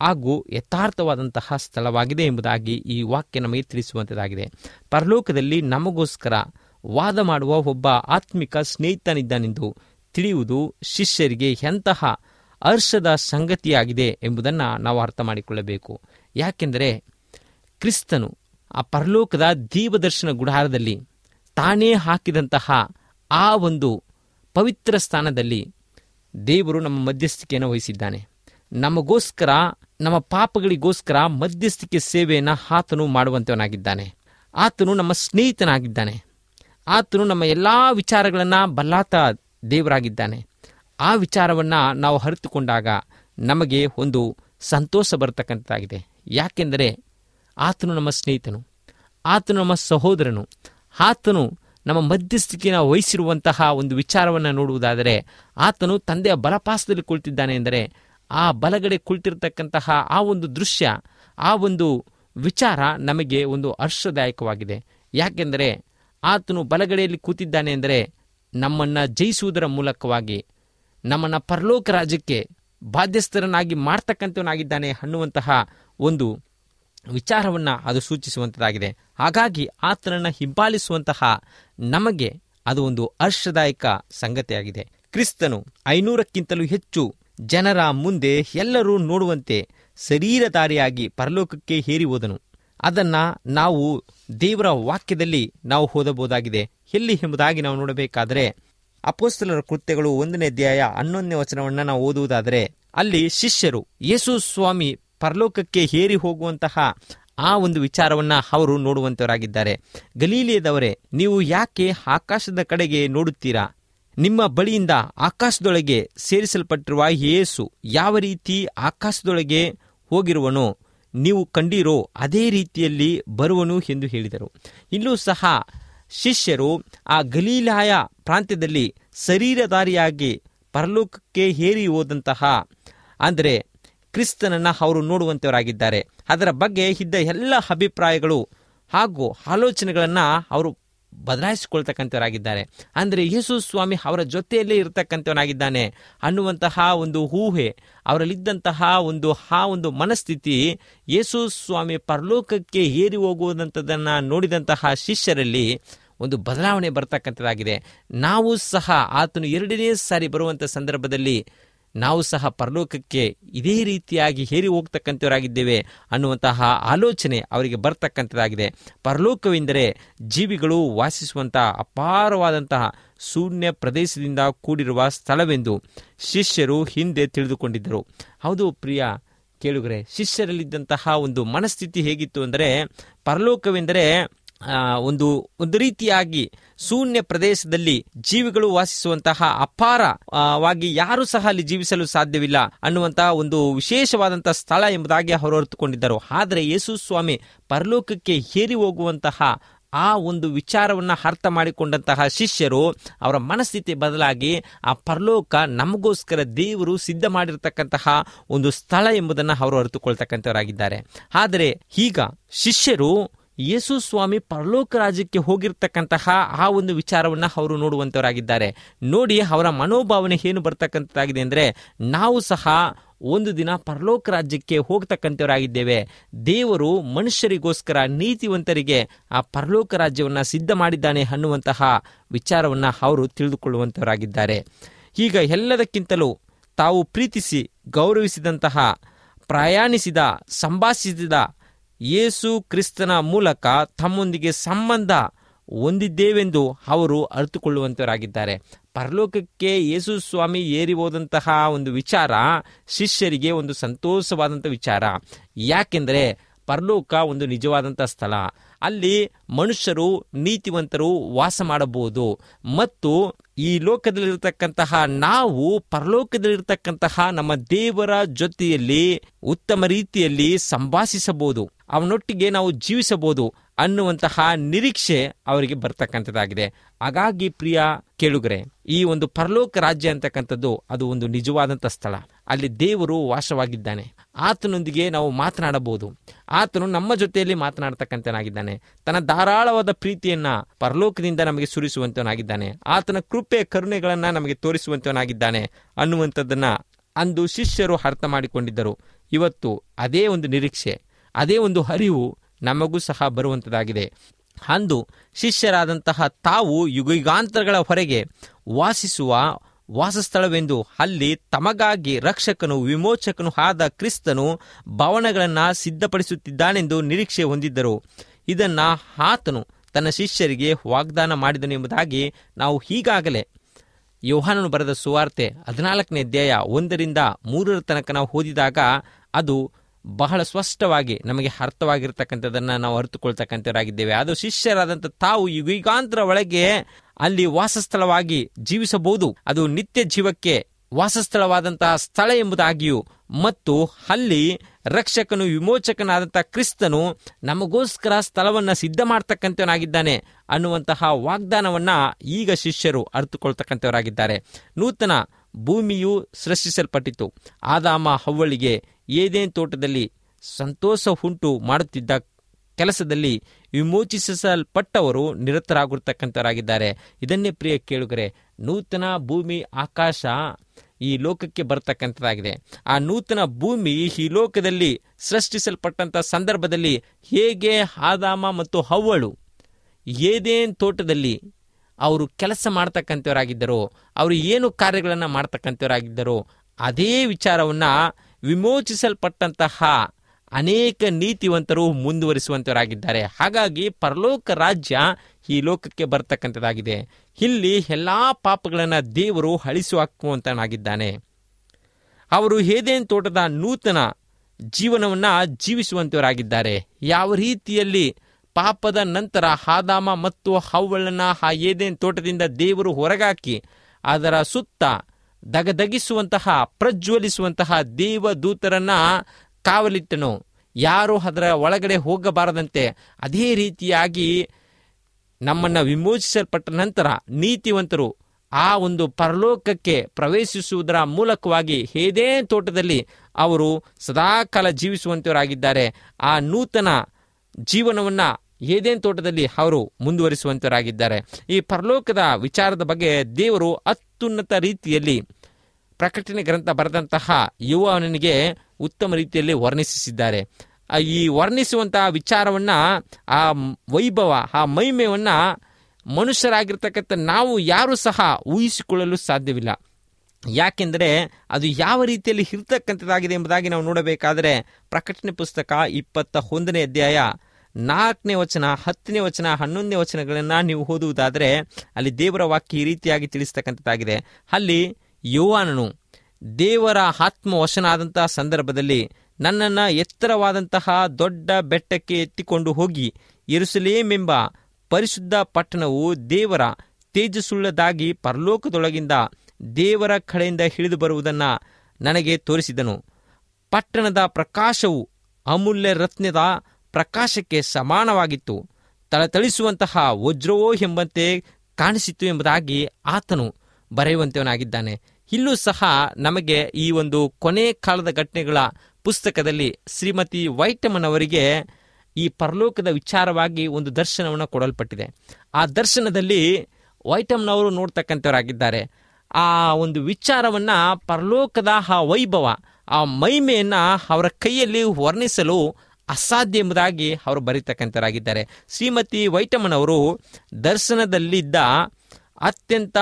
ಹಾಗೂ ಯಥಾರ್ಥವಾದಂತಹ ಸ್ಥಳವಾಗಿದೆ ಎಂಬುದಾಗಿ ಈ ವಾಕ್ಯ ನಮಗೆ ತಿಳಿಸುವಂಥದ್ದಾಗಿದೆ ಪರಲೋಕದಲ್ಲಿ ನಮಗೋಸ್ಕರ ವಾದ ಮಾಡುವ ಒಬ್ಬ ಆತ್ಮಿಕ ಸ್ನೇಹಿತನಿದ್ದಾನೆಂದು ತಿಳಿಯುವುದು ಶಿಷ್ಯರಿಗೆ ಎಂತಹ ಹರ್ಷದ ಸಂಗತಿಯಾಗಿದೆ ಎಂಬುದನ್ನು ನಾವು ಅರ್ಥ ಮಾಡಿಕೊಳ್ಳಬೇಕು ಯಾಕೆಂದರೆ ಕ್ರಿಸ್ತನು ಆ ಪರಲೋಕದ ದೀಪದರ್ಶನ ಗುಡಾರದಲ್ಲಿ ತಾನೇ ಹಾಕಿದಂತಹ ಆ ಒಂದು ಪವಿತ್ರ ಸ್ಥಾನದಲ್ಲಿ ದೇವರು ನಮ್ಮ ಮಧ್ಯಸ್ಥಿಕೆಯನ್ನು ವಹಿಸಿದ್ದಾನೆ ನಮಗೋಸ್ಕರ ನಮ್ಮ ಪಾಪಗಳಿಗೋಸ್ಕರ ಮಧ್ಯಸ್ಥಿಕೆ ಸೇವೆಯನ್ನು ಆತನು ಮಾಡುವಂತವನಾಗಿದ್ದಾನೆ ಆತನು ನಮ್ಮ ಸ್ನೇಹಿತನಾಗಿದ್ದಾನೆ ಆತನು ನಮ್ಮ ಎಲ್ಲ ವಿಚಾರಗಳನ್ನು ಬಲ್ಲಾತ ದೇವರಾಗಿದ್ದಾನೆ ಆ ವಿಚಾರವನ್ನು ನಾವು ಅರಿತುಕೊಂಡಾಗ ನಮಗೆ ಒಂದು ಸಂತೋಷ ಬರತಕ್ಕಂಥದ್ದಾಗಿದೆ ಯಾಕೆಂದರೆ ಆತನು ನಮ್ಮ ಸ್ನೇಹಿತನು ಆತನು ನಮ್ಮ ಸಹೋದರನು ಆತನು ನಮ್ಮ ಮಧ್ಯಸ್ಥಿಕೆಯನ್ನು ವಹಿಸಿರುವಂತಹ ಒಂದು ವಿಚಾರವನ್ನು ನೋಡುವುದಾದರೆ ಆತನು ತಂದೆಯ ಬಲಪಾಸದಲ್ಲಿ ಕುಳಿತಿದ್ದಾನೆ ಎಂದರೆ ಆ ಬಲಗಡೆ ಕುಳಿತಿರ್ತಕ್ಕಂತಹ ಆ ಒಂದು ದೃಶ್ಯ ಆ ಒಂದು ವಿಚಾರ ನಮಗೆ ಒಂದು ಹರ್ಷದಾಯಕವಾಗಿದೆ ಯಾಕೆಂದರೆ ಆತನು ಬಲಗಡೆಯಲ್ಲಿ ಕೂತಿದ್ದಾನೆ ಎಂದರೆ ನಮ್ಮನ್ನು ಜಯಿಸುವುದರ ಮೂಲಕವಾಗಿ ನಮ್ಮನ್ನು ಪರಲೋಕ ರಾಜ್ಯಕ್ಕೆ ಬಾಧ್ಯಸ್ಥರನ್ನಾಗಿ ಮಾಡ್ತಕ್ಕಂಥವನಾಗಿದ್ದಾನೆ ಅನ್ನುವಂತಹ ಒಂದು ವಿಚಾರವನ್ನು ಅದು ಸೂಚಿಸುವಂಥದ್ದಾಗಿದೆ ಹಾಗಾಗಿ ಆತನನ್ನು ಹಿಂಬಾಲಿಸುವಂತಹ ನಮಗೆ ಅದು ಒಂದು ಹರ್ಷದಾಯಕ ಸಂಗತಿಯಾಗಿದೆ ಕ್ರಿಸ್ತನು ಐನೂರಕ್ಕಿಂತಲೂ ಹೆಚ್ಚು ಜನರ ಮುಂದೆ ಎಲ್ಲರೂ ನೋಡುವಂತೆ ಶರೀರಧಾರಿಯಾಗಿ ಪರಲೋಕಕ್ಕೆ ಹೇರಿ ಹೋದನು ಅದನ್ನ ನಾವು ದೇವರ ವಾಕ್ಯದಲ್ಲಿ ನಾವು ಓದಬಹುದಾಗಿದೆ ಎಲ್ಲಿ ಎಂಬುದಾಗಿ ನಾವು ನೋಡಬೇಕಾದರೆ ಅಪೋಸ್ತಲರ ಕೃತ್ಯಗಳು ಒಂದನೇ ಅಧ್ಯಾಯ ಹನ್ನೊಂದನೇ ವಚನವನ್ನು ನಾವು ಓದುವುದಾದರೆ ಅಲ್ಲಿ ಶಿಷ್ಯರು ಯೇಸು ಸ್ವಾಮಿ ಪರಲೋಕಕ್ಕೆ ಹೇರಿ ಹೋಗುವಂತಹ ಆ ಒಂದು ವಿಚಾರವನ್ನ ಅವರು ನೋಡುವಂತವರಾಗಿದ್ದಾರೆ ಗಲೀಲಿಯದವರೇ ನೀವು ಯಾಕೆ ಆಕಾಶದ ಕಡೆಗೆ ನೋಡುತ್ತೀರಾ ನಿಮ್ಮ ಬಳಿಯಿಂದ ಆಕಾಶದೊಳಗೆ ಸೇರಿಸಲ್ಪಟ್ಟಿರುವ ಯೇಸು ಯಾವ ರೀತಿ ಆಕಾಶದೊಳಗೆ ಹೋಗಿರುವನೋ ನೀವು ಕಂಡೀರೋ ಅದೇ ರೀತಿಯಲ್ಲಿ ಬರುವನು ಎಂದು ಹೇಳಿದರು ಇಲ್ಲೂ ಸಹ ಶಿಷ್ಯರು ಆ ಗಲೀಲಾಯ ಪ್ರಾಂತ್ಯದಲ್ಲಿ ಶರೀರಧಾರಿಯಾಗಿ ಪರಲೋಕಕ್ಕೆ ಹೇರಿ ಹೋದಂತಹ ಅಂದರೆ ಕ್ರಿಸ್ತನನ್ನು ಅವರು ನೋಡುವಂತವರಾಗಿದ್ದಾರೆ ಅದರ ಬಗ್ಗೆ ಇದ್ದ ಎಲ್ಲ ಅಭಿಪ್ರಾಯಗಳು ಹಾಗೂ ಆಲೋಚನೆಗಳನ್ನು ಅವರು ಬದಲಾಯಿಸಿಕೊಳ್ತಕ್ಕಂಥವರಾಗಿದ್ದಾರೆ ಅಂದರೆ ಯೇಸು ಸ್ವಾಮಿ ಅವರ ಜೊತೆಯಲ್ಲೇ ಇರತಕ್ಕಂಥವನಾಗಿದ್ದಾನೆ ಅನ್ನುವಂತಹ ಒಂದು ಊಹೆ ಅವರಲ್ಲಿದ್ದಂತಹ ಒಂದು ಆ ಒಂದು ಮನಸ್ಥಿತಿ ಯೇಸು ಸ್ವಾಮಿ ಪರಲೋಕಕ್ಕೆ ಏರಿ ಹೋಗುವುದಂಥದ್ದನ್ನು ನೋಡಿದಂತಹ ಶಿಷ್ಯರಲ್ಲಿ ಒಂದು ಬದಲಾವಣೆ ಬರ್ತಕ್ಕಂಥದ್ದಾಗಿದೆ ನಾವು ಸಹ ಆತನು ಎರಡನೇ ಸಾರಿ ಬರುವಂಥ ಸಂದರ್ಭದಲ್ಲಿ ನಾವು ಸಹ ಪರಲೋಕಕ್ಕೆ ಇದೇ ರೀತಿಯಾಗಿ ಹೇರಿ ಹೋಗ್ತಕ್ಕಂಥವರಾಗಿದ್ದೇವೆ ಅನ್ನುವಂತಹ ಆಲೋಚನೆ ಅವರಿಗೆ ಬರ್ತಕ್ಕಂಥದ್ದಾಗಿದೆ ಪರಲೋಕವೆಂದರೆ ಜೀವಿಗಳು ವಾಸಿಸುವಂಥ ಅಪಾರವಾದಂತಹ ಶೂನ್ಯ ಪ್ರದೇಶದಿಂದ ಕೂಡಿರುವ ಸ್ಥಳವೆಂದು ಶಿಷ್ಯರು ಹಿಂದೆ ತಿಳಿದುಕೊಂಡಿದ್ದರು ಹೌದು ಪ್ರಿಯ ಕೇಳುಗರೆ ಶಿಷ್ಯರಲ್ಲಿದ್ದಂತಹ ಒಂದು ಮನಸ್ಥಿತಿ ಹೇಗಿತ್ತು ಅಂದರೆ ಪರಲೋಕವೆಂದರೆ ಆ, ಒಂದು ಒಂದು ರೀತಿಯಾಗಿ ಶೂನ್ಯ ಪ್ರದೇಶದಲ್ಲಿ ಜೀವಿಗಳು ವಾಸಿಸುವಂತಹ ಅಪಾರವಾಗಿ ಯಾರು ಸಹ ಅಲ್ಲಿ ಜೀವಿಸಲು ಸಾಧ್ಯವಿಲ್ಲ ಅನ್ನುವಂತಹ ಒಂದು ವಿಶೇಷವಾದಂತಹ ಸ್ಥಳ ಎಂಬುದಾಗಿ ಅವರು ಅರ್ಥಕೊಂಡಿದ್ದರು ಆದರೆ ಯೇಸು ಸ್ವಾಮಿ ಪರಲೋಕಕ್ಕೆ ಹೇರಿ ಹೋಗುವಂತಹ ಆ ಒಂದು ವಿಚಾರವನ್ನು ಅರ್ಥ ಮಾಡಿಕೊಂಡಂತಹ ಶಿಷ್ಯರು ಅವರ ಮನಸ್ಥಿತಿ ಬದಲಾಗಿ ಆ ಪರಲೋಕ ನಮಗೋಸ್ಕರ ದೇವರು ಸಿದ್ಧ ಮಾಡಿರ್ತಕ್ಕಂತಹ ಒಂದು ಸ್ಥಳ ಎಂಬುದನ್ನು ಅವರು ಅರಿತುಕೊಳ್ತಕ್ಕಂಥವರಾಗಿದ್ದಾರೆ ಆದರೆ ಈಗ ಶಿಷ್ಯರು ಯೇಸು ಸ್ವಾಮಿ ಪರಲೋಕ ರಾಜ್ಯಕ್ಕೆ ಹೋಗಿರ್ತಕ್ಕಂತಹ ಆ ಒಂದು ವಿಚಾರವನ್ನು ಅವರು ನೋಡುವಂತವರಾಗಿದ್ದಾರೆ ನೋಡಿ ಅವರ ಮನೋಭಾವನೆ ಏನು ಬರ್ತಕ್ಕಂಥದ್ದಾಗಿದೆ ಅಂದರೆ ನಾವು ಸಹ ಒಂದು ದಿನ ಪರಲೋಕ ರಾಜ್ಯಕ್ಕೆ ಹೋಗ್ತಕ್ಕಂಥವರಾಗಿದ್ದೇವೆ ದೇವರು ಮನುಷ್ಯರಿಗೋಸ್ಕರ ನೀತಿವಂತರಿಗೆ ಆ ಪರಲೋಕ ರಾಜ್ಯವನ್ನು ಸಿದ್ಧ ಮಾಡಿದ್ದಾನೆ ಅನ್ನುವಂತಹ ವಿಚಾರವನ್ನು ಅವರು ತಿಳಿದುಕೊಳ್ಳುವಂತವರಾಗಿದ್ದಾರೆ ಈಗ ಎಲ್ಲದಕ್ಕಿಂತಲೂ ತಾವು ಪ್ರೀತಿಸಿ ಗೌರವಿಸಿದಂತಹ ಪ್ರಯಾಣಿಸಿದ ಸಂಭಾಷಿಸಿದ ಯೇಸು ಕ್ರಿಸ್ತನ ಮೂಲಕ ತಮ್ಮೊಂದಿಗೆ ಸಂಬಂಧ ಹೊಂದಿದ್ದೇವೆಂದು ಅವರು ಅರಿತುಕೊಳ್ಳುವಂತವರಾಗಿದ್ದಾರೆ ಪರಲೋಕಕ್ಕೆ ಯೇಸು ಸ್ವಾಮಿ ಏರಿ ಹೋದಂತಹ ಒಂದು ವಿಚಾರ ಶಿಷ್ಯರಿಗೆ ಒಂದು ಸಂತೋಷವಾದಂಥ ವಿಚಾರ ಯಾಕೆಂದರೆ ಪರಲೋಕ ಒಂದು ನಿಜವಾದಂಥ ಸ್ಥಳ ಅಲ್ಲಿ ಮನುಷ್ಯರು ನೀತಿವಂತರು ವಾಸ ಮಾಡಬಹುದು ಮತ್ತು ಈ ಲೋಕದಲ್ಲಿರ್ತಕ್ಕಂತಹ ನಾವು ಪರಲೋಕದಲ್ಲಿರ್ತಕ್ಕಂತಹ ನಮ್ಮ ದೇವರ ಜೊತೆಯಲ್ಲಿ ಉತ್ತಮ ರೀತಿಯಲ್ಲಿ ಸಂಭಾಷಿಸಬಹುದು ಅವನೊಟ್ಟಿಗೆ ನಾವು ಜೀವಿಸಬಹುದು ಅನ್ನುವಂತಹ ನಿರೀಕ್ಷೆ ಅವರಿಗೆ ಬರ್ತಕ್ಕಂಥದ್ದಾಗಿದೆ ಹಾಗಾಗಿ ಪ್ರಿಯ ಕೇಳುಗರೆ ಈ ಒಂದು ಪರಲೋಕ ರಾಜ್ಯ ಅಂತಕ್ಕಂಥದ್ದು ಅದು ಒಂದು ನಿಜವಾದಂಥ ಸ್ಥಳ ಅಲ್ಲಿ ದೇವರು ವಾಸವಾಗಿದ್ದಾನೆ ಆತನೊಂದಿಗೆ ನಾವು ಮಾತನಾಡಬಹುದು ಆತನು ನಮ್ಮ ಜೊತೆಯಲ್ಲಿ ಮಾತನಾಡ್ತಕ್ಕಂಥನಾಗಿದ್ದಾನೆ ತನ್ನ ಧಾರಾಳವಾದ ಪ್ರೀತಿಯನ್ನ ಪರಲೋಕದಿಂದ ನಮಗೆ ಸುರಿಸುವಂತವನಾಗಿದ್ದಾನೆ ಆತನ ಕೃಪೆ ಕರುಣೆಗಳನ್ನ ನಮಗೆ ತೋರಿಸುವಂತವನಾಗಿದ್ದಾನೆ ಅನ್ನುವಂಥದ್ದನ್ನ ಅಂದು ಶಿಷ್ಯರು ಅರ್ಥ ಮಾಡಿಕೊಂಡಿದ್ದರು ಇವತ್ತು ಅದೇ ಒಂದು ನಿರೀಕ್ಷೆ ಅದೇ ಒಂದು ಹರಿವು ನಮಗೂ ಸಹ ಬರುವಂಥದ್ದಾಗಿದೆ ಅಂದು ಶಿಷ್ಯರಾದಂತಹ ತಾವು ಯುಗಯುಗಾಂತರಗಳ ಹೊರಗೆ ವಾಸಿಸುವ ವಾಸಸ್ಥಳವೆಂದು ಅಲ್ಲಿ ತಮಗಾಗಿ ರಕ್ಷಕನು ವಿಮೋಚಕನು ಆದ ಕ್ರಿಸ್ತನು ಭವನಗಳನ್ನು ಸಿದ್ಧಪಡಿಸುತ್ತಿದ್ದಾನೆಂದು ನಿರೀಕ್ಷೆ ಹೊಂದಿದ್ದರು ಇದನ್ನ ಆತನು ತನ್ನ ಶಿಷ್ಯರಿಗೆ ವಾಗ್ದಾನ ಮಾಡಿದನು ಎಂಬುದಾಗಿ ನಾವು ಈಗಾಗಲೇ ಯೋಹಾನನು ಬರೆದ ಸುವಾರ್ತೆ ಹದಿನಾಲ್ಕನೇ ಅಧ್ಯಾಯ ಒಂದರಿಂದ ಮೂರರ ತನಕ ನಾವು ಓದಿದಾಗ ಅದು ಬಹಳ ಸ್ಪಷ್ಟವಾಗಿ ನಮಗೆ ಅರ್ಥವಾಗಿರ್ತಕ್ಕಂಥದ್ದನ್ನು ನಾವು ಅರಿತುಕೊಳ್ತಕ್ಕಂಥವರಾಗಿದ್ದೇವೆ ಅದು ಶಿಷ್ಯರಾದಂಥ ತಾವು ಯುಗಾಂತರ ಒಳಗೆ ಅಲ್ಲಿ ವಾಸಸ್ಥಳವಾಗಿ ಜೀವಿಸಬಹುದು ಅದು ನಿತ್ಯ ಜೀವಕ್ಕೆ ವಾಸಸ್ಥಳವಾದಂತಹ ಸ್ಥಳ ಎಂಬುದಾಗಿಯೂ ಮತ್ತು ಅಲ್ಲಿ ರಕ್ಷಕನು ವಿಮೋಚಕನಾದಂತಹ ಕ್ರಿಸ್ತನು ನಮಗೋಸ್ಕರ ಸ್ಥಳವನ್ನ ಸಿದ್ಧ ಮಾಡ್ತಕ್ಕಂಥವನಾಗಿದ್ದಾನೆ ಅನ್ನುವಂತಹ ವಾಗ್ದಾನವನ್ನ ಈಗ ಶಿಷ್ಯರು ಅರ್ಥಕೊಳ್ತಕ್ಕಂಥವರಾಗಿದ್ದಾರೆ ನೂತನ ಭೂಮಿಯು ಸೃಷ್ಟಿಸಲ್ಪಟ್ಟಿತು ಆದಾಮ ಹವ್ವಳಿಗೆ ಏದೇನ್ ತೋಟದಲ್ಲಿ ಸಂತೋಷ ಉಂಟು ಮಾಡುತ್ತಿದ್ದ ಕೆಲಸದಲ್ಲಿ ವಿಮೋಚಿಸಲ್ಪಟ್ಟವರು ನಿರತರಾಗಿರ್ತಕ್ಕಂಥವರಾಗಿದ್ದಾರೆ ಇದನ್ನೇ ಪ್ರಿಯ ಕೇಳುಗರೆ ನೂತನ ಭೂಮಿ ಆಕಾಶ ಈ ಲೋಕಕ್ಕೆ ಬರ್ತಕ್ಕಂಥದ್ದಾಗಿದೆ ಆ ನೂತನ ಭೂಮಿ ಈ ಲೋಕದಲ್ಲಿ ಸೃಷ್ಟಿಸಲ್ಪಟ್ಟಂಥ ಸಂದರ್ಭದಲ್ಲಿ ಹೇಗೆ ಆದಾಮ ಮತ್ತು ಹವ್ವಳು ಏದೇನ್ ತೋಟದಲ್ಲಿ ಅವರು ಕೆಲಸ ಮಾಡ್ತಕ್ಕಂಥವರಾಗಿದ್ದರೋ ಅವರು ಏನು ಕಾರ್ಯಗಳನ್ನು ಮಾಡ್ತಕ್ಕಂಥವರಾಗಿದ್ದರೋ ಅದೇ ವಿಚಾರವನ್ನ ವಿಮೋಚಿಸಲ್ಪಟ್ಟಂತಹ ಅನೇಕ ನೀತಿವಂತರು ಮುಂದುವರಿಸುವಂತವರಾಗಿದ್ದಾರೆ ಹಾಗಾಗಿ ಪರಲೋಕ ರಾಜ್ಯ ಈ ಲೋಕಕ್ಕೆ ಬರ್ತಕ್ಕಂಥದ್ದಾಗಿದೆ ಇಲ್ಲಿ ಎಲ್ಲಾ ಪಾಪಗಳನ್ನು ದೇವರು ಅಳಿಸಿ ಹಾಕುವಂತನಾಗಿದ್ದಾನೆ ಅವರು ಏದೇನ್ ತೋಟದ ನೂತನ ಜೀವನವನ್ನ ಜೀವಿಸುವಂತವರಾಗಿದ್ದಾರೆ ಯಾವ ರೀತಿಯಲ್ಲಿ ಪಾಪದ ನಂತರ ಆದಾಮ ಮತ್ತು ಹವ್ವಳನ್ನ ಆ ಏದೇನ್ ತೋಟದಿಂದ ದೇವರು ಹೊರಗಾಕಿ ಅದರ ಸುತ್ತ ದಗದಗಿಸುವಂತಹ ಪ್ರಜ್ವಲಿಸುವಂತಹ ದೇವದೂತರನ್ನ ಕಾವಲಿಟ್ಟನು ಯಾರು ಅದರ ಒಳಗಡೆ ಹೋಗಬಾರದಂತೆ ಅದೇ ರೀತಿಯಾಗಿ ನಮ್ಮನ್ನ ವಿಮೋಚಿಸಲ್ಪಟ್ಟ ನಂತರ ನೀತಿವಂತರು ಆ ಒಂದು ಪರಲೋಕಕ್ಕೆ ಪ್ರವೇಶಿಸುವುದರ ಮೂಲಕವಾಗಿ ಹೇದೇ ತೋಟದಲ್ಲಿ ಅವರು ಸದಾಕಾಲ ಜೀವಿಸುವಂತವರಾಗಿದ್ದಾರೆ ಆ ನೂತನ ಜೀವನವನ್ನ ಏದೇನ್ ತೋಟದಲ್ಲಿ ಅವರು ಮುಂದುವರಿಸುವಂತವರಾಗಿದ್ದಾರೆ ಈ ಪರಲೋಕದ ವಿಚಾರದ ಬಗ್ಗೆ ದೇವರು ಅತ್ಯುನ್ನತ ರೀತಿಯಲ್ಲಿ ಪ್ರಕಟಣೆ ಗ್ರಂಥ ಬರೆದಂತಹ ಯುವನಿಗೆ ಉತ್ತಮ ರೀತಿಯಲ್ಲಿ ವರ್ಣಿಸಿದ್ದಾರೆ ಆ ಈ ವರ್ಣಿಸುವಂತಹ ವಿಚಾರವನ್ನ ಆ ವೈಭವ ಆ ಮಹಿಮೆಯನ್ನ ಮನುಷ್ಯರಾಗಿರ್ತಕ್ಕಂಥ ನಾವು ಯಾರು ಸಹ ಊಹಿಸಿಕೊಳ್ಳಲು ಸಾಧ್ಯವಿಲ್ಲ ಯಾಕೆಂದರೆ ಅದು ಯಾವ ರೀತಿಯಲ್ಲಿ ಇರ್ತಕ್ಕಂಥದ್ದಾಗಿದೆ ಎಂಬುದಾಗಿ ನಾವು ನೋಡಬೇಕಾದರೆ ಪ್ರಕಟಣೆ ಪುಸ್ತಕ ಇಪ್ಪತ್ತ ಒಂದನೇ ಅಧ್ಯಾಯ ನಾಲ್ಕನೇ ವಚನ ಹತ್ತನೇ ವಚನ ಹನ್ನೊಂದನೇ ವಚನಗಳನ್ನು ನೀವು ಓದುವುದಾದರೆ ಅಲ್ಲಿ ದೇವರ ವಾಕ್ಯ ಈ ರೀತಿಯಾಗಿ ತಿಳಿಸ್ತಕ್ಕಂಥದ್ದಾಗಿದೆ ಅಲ್ಲಿ ಯೋವಾನನು ದೇವರ ಆತ್ಮ ವಶನಾದಂತಹ ಸಂದರ್ಭದಲ್ಲಿ ನನ್ನನ್ನು ಎತ್ತರವಾದಂತಹ ದೊಡ್ಡ ಬೆಟ್ಟಕ್ಕೆ ಎತ್ತಿಕೊಂಡು ಹೋಗಿ ಎರುಸಲೇಮೆಂಬ ಪರಿಶುದ್ಧ ಪಟ್ಟಣವು ದೇವರ ತೇಜಸ್ಸುಳ್ಳದಾಗಿ ಪರಲೋಕದೊಳಗಿಂದ ದೇವರ ಕಡೆಯಿಂದ ಹಿಡಿದು ಬರುವುದನ್ನು ನನಗೆ ತೋರಿಸಿದನು ಪಟ್ಟಣದ ಪ್ರಕಾಶವು ಅಮೂಲ್ಯ ರತ್ನದ ಪ್ರಕಾಶಕ್ಕೆ ಸಮಾನವಾಗಿತ್ತು ತಳತಳಿಸುವಂತಹ ವಜ್ರವೋ ಎಂಬಂತೆ ಕಾಣಿಸಿತು ಎಂಬುದಾಗಿ ಆತನು ಬರೆಯುವಂತವನಾಗಿದ್ದಾನೆ ಇಲ್ಲೂ ಸಹ ನಮಗೆ ಈ ಒಂದು ಕೊನೆ ಕಾಲದ ಘಟನೆಗಳ ಪುಸ್ತಕದಲ್ಲಿ ಶ್ರೀಮತಿ ವೈಟಮನ್ ಅವರಿಗೆ ಈ ಪರಲೋಕದ ವಿಚಾರವಾಗಿ ಒಂದು ದರ್ಶನವನ್ನು ಕೊಡಲ್ಪಟ್ಟಿದೆ ಆ ದರ್ಶನದಲ್ಲಿ ವೈಟಮ್ನವರು ನೋಡ್ತಕ್ಕಂಥವರಾಗಿದ್ದಾರೆ ಆ ಒಂದು ವಿಚಾರವನ್ನ ಪರಲೋಕದ ಆ ವೈಭವ ಆ ಮಹಿಮೆಯನ್ನ ಅವರ ಕೈಯಲ್ಲಿ ವರ್ಣಿಸಲು ಅಸಾಧ್ಯ ಎಂಬುದಾಗಿ ಅವರು ಬರೀತಕ್ಕಂಥವರಾಗಿದ್ದಾರೆ ಶ್ರೀಮತಿ ವೈಟಮನ್ ಅವರು ದರ್ಶನದಲ್ಲಿದ್ದ ಅತ್ಯಂತ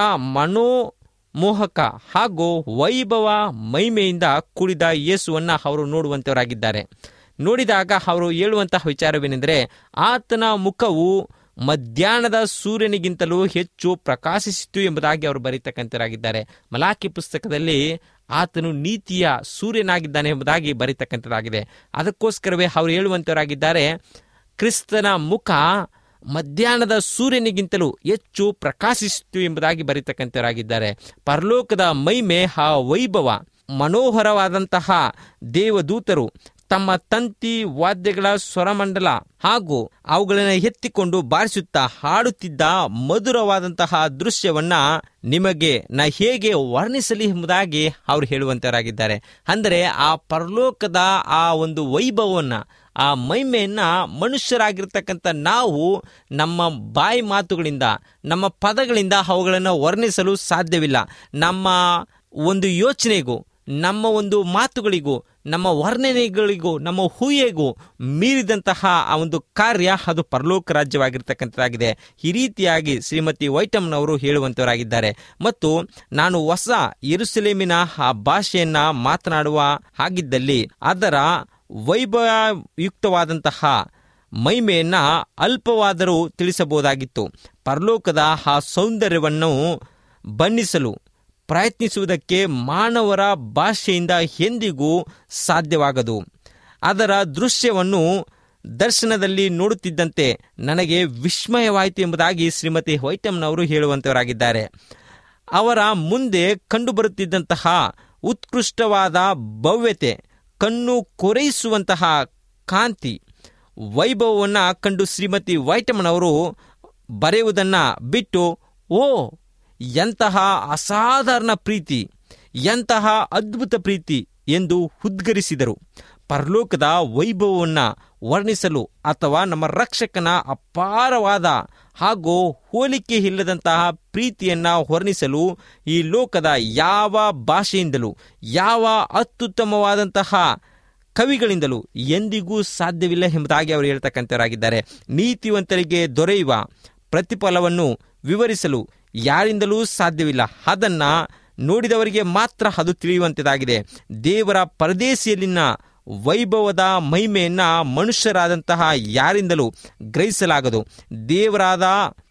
ಮನೋಮೋಹಕ ಹಾಗೂ ವೈಭವ ಮಹಿಮೆಯಿಂದ ಕೂಡಿದ ಯೇಸುವನ್ನ ಅವರು ನೋಡುವಂತವರಾಗಿದ್ದಾರೆ ನೋಡಿದಾಗ ಅವರು ಹೇಳುವಂತಹ ವಿಚಾರವೇನೆಂದರೆ ಆತನ ಮುಖವು ಮಧ್ಯಾಹ್ನದ ಸೂರ್ಯನಿಗಿಂತಲೂ ಹೆಚ್ಚು ಪ್ರಕಾಶಿಸಿತು ಎಂಬುದಾಗಿ ಅವರು ಬರೀತಕ್ಕಂಥರಾಗಿದ್ದಾರೆ ಮಲಾಕಿ ಪುಸ್ತಕದಲ್ಲಿ ಆತನು ನೀತಿಯ ಸೂರ್ಯನಾಗಿದ್ದಾನೆ ಎಂಬುದಾಗಿ ಬರೀತಕ್ಕಂಥದ್ದಾಗಿದೆ ಅದಕ್ಕೋಸ್ಕರವೇ ಅವರು ಹೇಳುವಂತವರಾಗಿದ್ದಾರೆ ಕ್ರಿಸ್ತನ ಮುಖ ಮಧ್ಯಾಹ್ನದ ಸೂರ್ಯನಿಗಿಂತಲೂ ಹೆಚ್ಚು ಪ್ರಕಾಶಿಸಿತು ಎಂಬುದಾಗಿ ಬರೀತಕ್ಕಂಥವರಾಗಿದ್ದಾರೆ ಪರಲೋಕದ ಮೈಮೆ ಆ ವೈಭವ ಮನೋಹರವಾದಂತಹ ದೇವದೂತರು ತಮ್ಮ ತಂತಿ ವಾದ್ಯಗಳ ಸ್ವರಮಂಡಲ ಹಾಗೂ ಅವುಗಳನ್ನು ಎತ್ತಿಕೊಂಡು ಬಾರಿಸುತ್ತಾ ಹಾಡುತ್ತಿದ್ದ ಮಧುರವಾದಂತಹ ದೃಶ್ಯವನ್ನ ನಿಮಗೆ ನಾ ಹೇಗೆ ವರ್ಣಿಸಲಿ ಎಂಬುದಾಗಿ ಅವರು ಹೇಳುವಂತರಾಗಿದ್ದಾರೆ ಅಂದರೆ ಆ ಪರಲೋಕದ ಆ ಒಂದು ವೈಭವವನ್ನ ಆ ಮಹಿಮೆಯನ್ನ ಮನುಷ್ಯರಾಗಿರ್ತಕ್ಕಂಥ ನಾವು ನಮ್ಮ ಬಾಯಿ ಮಾತುಗಳಿಂದ ನಮ್ಮ ಪದಗಳಿಂದ ಅವುಗಳನ್ನು ವರ್ಣಿಸಲು ಸಾಧ್ಯವಿಲ್ಲ ನಮ್ಮ ಒಂದು ಯೋಚನೆಗೂ ನಮ್ಮ ಒಂದು ಮಾತುಗಳಿಗೂ ನಮ್ಮ ವರ್ಣನೆಗಳಿಗೂ ನಮ್ಮ ಹೂಯೆಗೂ ಮೀರಿದಂತಹ ಆ ಒಂದು ಕಾರ್ಯ ಅದು ಪರಲೋಕ ರಾಜ್ಯವಾಗಿರ್ತಕ್ಕಂಥದ್ದಾಗಿದೆ ಈ ರೀತಿಯಾಗಿ ಶ್ರೀಮತಿ ವೈಟಮ್ನವರು ಹೇಳುವಂತವರಾಗಿದ್ದಾರೆ ಮತ್ತು ನಾನು ಹೊಸ ಯೆರೂಸಲೇಮಿನ ಆ ಭಾಷೆಯನ್ನ ಮಾತನಾಡುವ ಹಾಗಿದ್ದಲ್ಲಿ ಅದರ ವೈಭವಯುಕ್ತವಾದಂತಹ ಮಹಿಮೆಯನ್ನ ಅಲ್ಪವಾದರೂ ತಿಳಿಸಬಹುದಾಗಿತ್ತು ಪರಲೋಕದ ಆ ಸೌಂದರ್ಯವನ್ನು ಬಣ್ಣಿಸಲು ಪ್ರಯತ್ನಿಸುವುದಕ್ಕೆ ಮಾನವರ ಭಾಷೆಯಿಂದ ಎಂದಿಗೂ ಸಾಧ್ಯವಾಗದು ಅದರ ದೃಶ್ಯವನ್ನು ದರ್ಶನದಲ್ಲಿ ನೋಡುತ್ತಿದ್ದಂತೆ ನನಗೆ ವಿಸ್ಮಯವಾಯಿತು ಎಂಬುದಾಗಿ ಶ್ರೀಮತಿ ವೈಟಮ್ನವರು ಹೇಳುವಂತವರಾಗಿದ್ದಾರೆ ಅವರ ಮುಂದೆ ಕಂಡುಬರುತ್ತಿದ್ದಂತಹ ಉತ್ಕೃಷ್ಟವಾದ ಭವ್ಯತೆ ಕಣ್ಣು ಕೊರೈಸುವಂತಹ ಕಾಂತಿ ವೈಭವವನ್ನು ಕಂಡು ಶ್ರೀಮತಿ ವೈಟಮನವರು ಬರೆಯುವುದನ್ನು ಬಿಟ್ಟು ಓ ಎಂತಹ ಅಸಾಧಾರಣ ಪ್ರೀತಿ ಎಂತಹ ಅದ್ಭುತ ಪ್ರೀತಿ ಎಂದು ಉದ್ಗರಿಸಿದರು ಪರಲೋಕದ ವೈಭವವನ್ನು ವರ್ಣಿಸಲು ಅಥವಾ ನಮ್ಮ ರಕ್ಷಕನ ಅಪಾರವಾದ ಹಾಗೂ ಹೋಲಿಕೆ ಇಲ್ಲದಂತಹ ಪ್ರೀತಿಯನ್ನ ವರ್ಣಿಸಲು ಈ ಲೋಕದ ಯಾವ ಭಾಷೆಯಿಂದಲೂ ಯಾವ ಅತ್ಯುತ್ತಮವಾದಂತಹ ಕವಿಗಳಿಂದಲೂ ಎಂದಿಗೂ ಸಾಧ್ಯವಿಲ್ಲ ಎಂಬುದಾಗಿ ಅವರು ಹೇಳ್ತಕ್ಕಂಥವರಾಗಿದ್ದಾರೆ ನೀತಿವಂತರಿಗೆ ದೊರೆಯುವ ಪ್ರತಿಫಲವನ್ನು ವಿವರಿಸಲು ಯಾರಿಂದಲೂ ಸಾಧ್ಯವಿಲ್ಲ ಅದನ್ನ ನೋಡಿದವರಿಗೆ ಮಾತ್ರ ಅದು ತಿಳಿಯುವಂಥದ್ದಾಗಿದೆ ದೇವರ ಪರದೇಶಿಯಲ್ಲಿನ ವೈಭವದ ಮಹಿಮೆಯನ್ನ ಮನುಷ್ಯರಾದಂತಹ ಯಾರಿಂದಲೂ ಗ್ರಹಿಸಲಾಗದು ದೇವರಾದ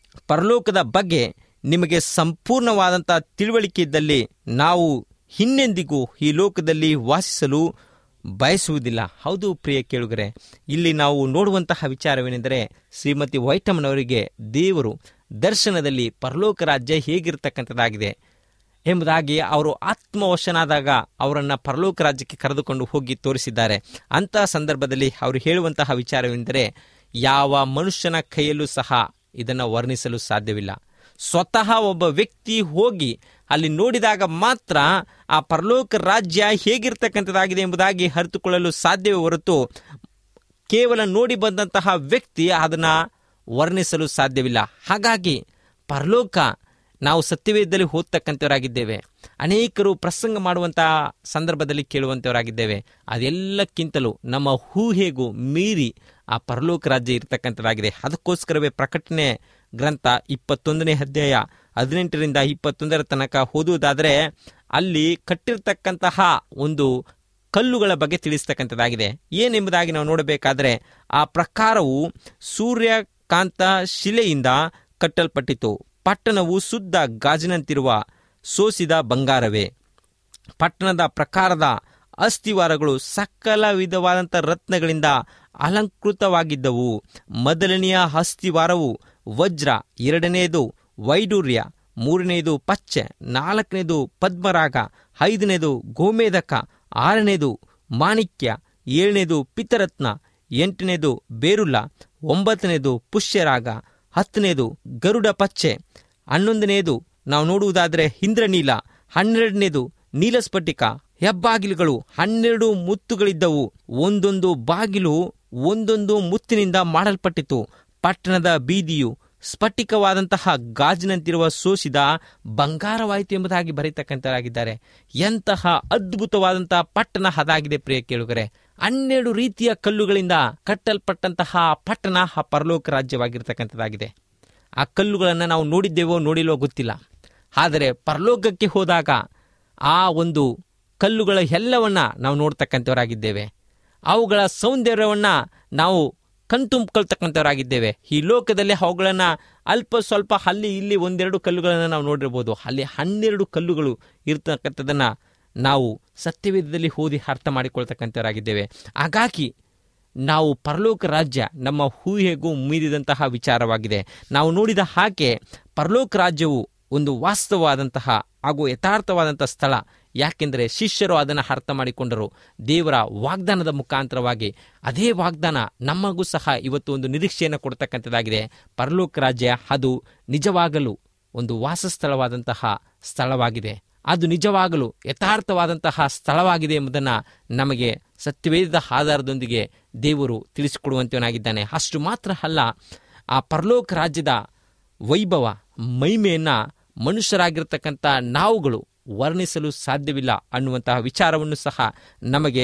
ಪರಲೋಕದ ಬಗ್ಗೆ ನಿಮಗೆ ಸಂಪೂರ್ಣವಾದಂಥ ತಿಳುವಳಿಕೆ ಇದ್ದಲ್ಲಿ ನಾವು ಇನ್ನೆಂದಿಗೂ ಈ ಲೋಕದಲ್ಲಿ ವಾಸಿಸಲು ಬಯಸುವುದಿಲ್ಲ ಹೌದು ಪ್ರಿಯ ಕೇಳುಗರೆ ಇಲ್ಲಿ ನಾವು ನೋಡುವಂತಹ ವಿಚಾರವೇನೆಂದರೆ ಶ್ರೀಮತಿ ವೈಟಮ್ನವರಿಗೆ ದೇವರು ದರ್ಶನದಲ್ಲಿ ಪರಲೋಕ ರಾಜ್ಯ ಹೇಗಿರ್ತಕ್ಕಂಥದ್ದಾಗಿದೆ ಎಂಬುದಾಗಿ ಅವರು ಆತ್ಮವಶನಾದಾಗ ಅವರನ್ನು ಪರಲೋಕ ರಾಜ್ಯಕ್ಕೆ ಕರೆದುಕೊಂಡು ಹೋಗಿ ತೋರಿಸಿದ್ದಾರೆ ಅಂತಹ ಸಂದರ್ಭದಲ್ಲಿ ಅವರು ಹೇಳುವಂತಹ ವಿಚಾರವೆಂದರೆ ಯಾವ ಮನುಷ್ಯನ ಕೈಯಲ್ಲೂ ಸಹ ಇದನ್ನು ವರ್ಣಿಸಲು ಸಾಧ್ಯವಿಲ್ಲ ಸ್ವತಃ ಒಬ್ಬ ವ್ಯಕ್ತಿ ಹೋಗಿ ಅಲ್ಲಿ ನೋಡಿದಾಗ ಮಾತ್ರ ಆ ಪರಲೋಕ ರಾಜ್ಯ ಹೇಗಿರ್ತಕ್ಕಂಥದ್ದಾಗಿದೆ ಎಂಬುದಾಗಿ ಅರಿತುಕೊಳ್ಳಲು ಸಾಧ್ಯವೇ ಹೊರತು ಕೇವಲ ನೋಡಿ ಬಂದಂತಹ ವ್ಯಕ್ತಿ ಅದನ್ನು ವರ್ಣಿಸಲು ಸಾಧ್ಯವಿಲ್ಲ ಹಾಗಾಗಿ ಪರಲೋಕ ನಾವು ಸತ್ಯವೇದದಲ್ಲಿ ಓದ್ತಕ್ಕಂಥವರಾಗಿದ್ದೇವೆ ಅನೇಕರು ಪ್ರಸಂಗ ಮಾಡುವಂತಹ ಸಂದರ್ಭದಲ್ಲಿ ಕೇಳುವಂಥವರಾಗಿದ್ದೇವೆ ಅದೆಲ್ಲಕ್ಕಿಂತಲೂ ನಮ್ಮ ಊಹೆಗೂ ಮೀರಿ ಆ ಪರಲೋಕ ರಾಜ್ಯ ಇರತಕ್ಕಂಥದ್ದಾಗಿದೆ ಅದಕ್ಕೋಸ್ಕರವೇ ಪ್ರಕಟಣೆ ಗ್ರಂಥ ಇಪ್ಪತ್ತೊಂದನೇ ಅಧ್ಯಾಯ ಹದಿನೆಂಟರಿಂದ ಇಪ್ಪತ್ತೊಂದರ ತನಕ ಓದುವುದಾದರೆ ಅಲ್ಲಿ ಕಟ್ಟಿರ್ತಕ್ಕಂತಹ ಒಂದು ಕಲ್ಲುಗಳ ಬಗ್ಗೆ ತಿಳಿಸ್ತಕ್ಕಂಥದ್ದಾಗಿದೆ ಏನೆಂಬುದಾಗಿ ನಾವು ನೋಡಬೇಕಾದ್ರೆ ಆ ಪ್ರಕಾರವು ಸೂರ್ಯಕಾಂತ ಶಿಲೆಯಿಂದ ಕಟ್ಟಲ್ಪಟ್ಟಿತು ಪಟ್ಟಣವು ಶುದ್ಧ ಗಾಜಿನಂತಿರುವ ಸೋಸಿದ ಬಂಗಾರವೇ ಪಟ್ಟಣದ ಪ್ರಕಾರದ ಅಸ್ಥಿವಾರಗಳು ಸಕಲ ವಿಧವಾದಂಥ ರತ್ನಗಳಿಂದ ಅಲಂಕೃತವಾಗಿದ್ದವು ಮೊದಲನೆಯ ಅಸ್ಥಿವಾರವು ವಜ್ರ ಎರಡನೆಯದು ವೈಡೂರ್ಯ ಮೂರನೆಯದು ಪಚ್ಚೆ ನಾಲ್ಕನೇದು ಪದ್ಮರಾಗ ಐದನೇದು ಗೋಮೇಧಕ ಆರನೇದು ಮಾಣಿಕ್ಯ ಏಳನೇದು ಪಿತರತ್ನ ಎಂಟನೇದು ಬೇರುಲ್ಲ ಒಂಬತ್ತನೇದು ಪುಷ್ಯರಾಗ ಹತ್ತನೇದು ಗರುಡ ಪಚ್ಚೆ ಹನ್ನೊಂದನೇದು ನಾವು ನೋಡುವುದಾದರೆ ಇಂದ್ರನೀಲ ಹನ್ನೆರಡನೇದು ನೀಲಸ್ಫಟಿಕ ಹೆಬ್ಬಾಗಿಲುಗಳು ಹನ್ನೆರಡು ಮುತ್ತುಗಳಿದ್ದವು ಒಂದೊಂದು ಬಾಗಿಲು ಒಂದೊಂದು ಮುತ್ತಿನಿಂದ ಮಾಡಲ್ಪಟ್ಟಿತು ಪಟ್ಟಣದ ಬೀದಿಯು ಸ್ಫಟಿಕವಾದಂತಹ ಗಾಜಿನಂತಿರುವ ಸೋಸಿದ ಬಂಗಾರವಾಯಿತು ಎಂಬುದಾಗಿ ಬರೀತಕ್ಕಂಥರಾಗಿದ್ದಾರೆ ಎಂತಹ ಅದ್ಭುತವಾದಂತಹ ಪಟ್ಟಣ ಅದಾಗಿದೆ ಪ್ರಿಯ ಕೇಳುಗರೆ ಹನ್ನೆರಡು ರೀತಿಯ ಕಲ್ಲುಗಳಿಂದ ಕಟ್ಟಲ್ಪಟ್ಟಂತಹ ಪಟ್ಟಣ ಆ ಪರಲೋಕ ರಾಜ್ಯವಾಗಿರ್ತಕ್ಕಂಥದ್ದಾಗಿದೆ ಆ ಕಲ್ಲುಗಳನ್ನು ನಾವು ನೋಡಿದ್ದೇವೋ ನೋಡಿಲ್ವೋ ಗೊತ್ತಿಲ್ಲ ಆದರೆ ಪರಲೋಕಕ್ಕೆ ಹೋದಾಗ ಆ ಒಂದು ಕಲ್ಲುಗಳ ಎಲ್ಲವನ್ನ ನಾವು ನೋಡ್ತಕ್ಕಂಥವರಾಗಿದ್ದೇವೆ ಅವುಗಳ ಸೌಂದರ್ಯವನ್ನ ನಾವು ಕಣ್ತುಂಬ್ಕೊಳ್ತಕ್ಕಂಥವರಾಗಿದ್ದೇವೆ ಈ ಲೋಕದಲ್ಲಿ ಅವುಗಳನ್ನು ಅಲ್ಪ ಸ್ವಲ್ಪ ಅಲ್ಲಿ ಇಲ್ಲಿ ಒಂದೆರಡು ಕಲ್ಲುಗಳನ್ನು ನಾವು ನೋಡಿರ್ಬೋದು ಅಲ್ಲಿ ಹನ್ನೆರಡು ಕಲ್ಲುಗಳು ಇರ್ತಕ್ಕಂಥದ್ದನ್ನು ನಾವು ಸತ್ಯವೇದದಲ್ಲಿ ಓದಿ ಅರ್ಥ ಮಾಡಿಕೊಳ್ತಕ್ಕಂಥವರಾಗಿದ್ದೇವೆ ಹಾಗಾಗಿ ನಾವು ಪರಲೋಕ ರಾಜ್ಯ ನಮ್ಮ ಊಹೆಗೂ ಮೀರಿದಂತಹ ವಿಚಾರವಾಗಿದೆ ನಾವು ನೋಡಿದ ಹಾಗೆ ಪರಲೋಕ ರಾಜ್ಯವು ಒಂದು ವಾಸ್ತವವಾದಂತಹ ಹಾಗೂ ಯಥಾರ್ಥವಾದಂಥ ಸ್ಥಳ ಯಾಕೆಂದರೆ ಶಿಷ್ಯರು ಅದನ್ನು ಅರ್ಥ ಮಾಡಿಕೊಂಡರು ದೇವರ ವಾಗ್ದಾನದ ಮುಖಾಂತರವಾಗಿ ಅದೇ ವಾಗ್ದಾನ ನಮಗೂ ಸಹ ಇವತ್ತು ಒಂದು ನಿರೀಕ್ಷೆಯನ್ನು ಕೊಡ್ತಕ್ಕಂಥದ್ದಾಗಿದೆ ಪರಲೋಕ ರಾಜ್ಯ ಅದು ನಿಜವಾಗಲು ಒಂದು ವಾಸಸ್ಥಳವಾದಂತಹ ಸ್ಥಳವಾಗಿದೆ ಅದು ನಿಜವಾಗಲು ಯಥಾರ್ಥವಾದಂತಹ ಸ್ಥಳವಾಗಿದೆ ಎಂಬುದನ್ನು ನಮಗೆ ಸತ್ಯವೇದದ ಆಧಾರದೊಂದಿಗೆ ದೇವರು ತಿಳಿಸಿಕೊಡುವಂತವನಾಗಿದ್ದಾನೆ ಅಷ್ಟು ಮಾತ್ರ ಅಲ್ಲ ಆ ಪರಲೋಕ ರಾಜ್ಯದ ವೈಭವ ಮಹಿಮೆಯನ್ನು ಮನುಷ್ಯರಾಗಿರ್ತಕ್ಕಂಥ ನಾವುಗಳು ವರ್ಣಿಸಲು ಸಾಧ್ಯವಿಲ್ಲ ಅನ್ನುವಂತಹ ವಿಚಾರವನ್ನು ಸಹ ನಮಗೆ